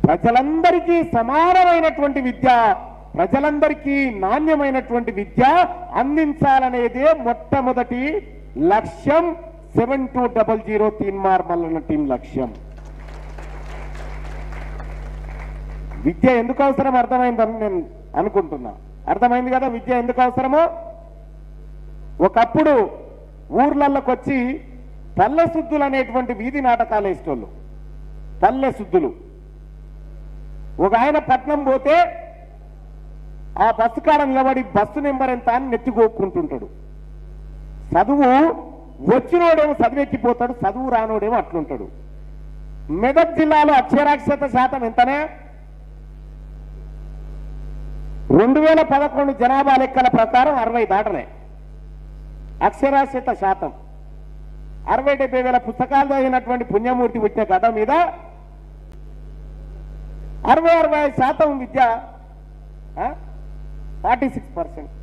ప్రజలందరికీ సమానమైనటువంటి విద్య ప్రజలందరికీ నాణ్యమైనటువంటి విద్య అందించాలనేదే మొట్టమొదటి లక్ష్యం seven two double zero Teenmaar Mallanna team లక్ష్యం విద్య ఎందుకు అవసరం అర్థమైందని నేను అనుకుంటున్నా అర్థమైంది కదా విద్య ఎందుకు అవసరమో ఒకప్పుడు ఊర్లలోకి వచ్చి పల్లె శుద్ధులు అనేటువంటి వీధి నాటకాలు వేసేటోళ్ళు పల్లె శుద్ధులు ఒక ఆయన పట్నం పోతే ఆ బస్సు కాడ నిలబడి బస్సు నెంబర్ ఎంత అని నెత్తికోక్కుంటుంటాడు చదువు వచ్చినోడేమో చదివెక్కిపోతాడు చదువు రానోడేమో అట్లుంటాడు మెదక్ జిల్లాలో అక్షరాస్యత శాతం ఎంతనే రెండు వేల పదకొండు జనాభా లెక్కల ప్రకారం అరవై దాటలే అక్షరాస్యత శాతం అరవై డెబ్బై వేల పుస్తకాలు చదివినటువంటి పుణ్యమూర్తి పుట్టిన గడ్డ మీద అరవై అరవై ఐదు శాతం విద్య ఫార్టీ సిక్స్ పర్సెంట్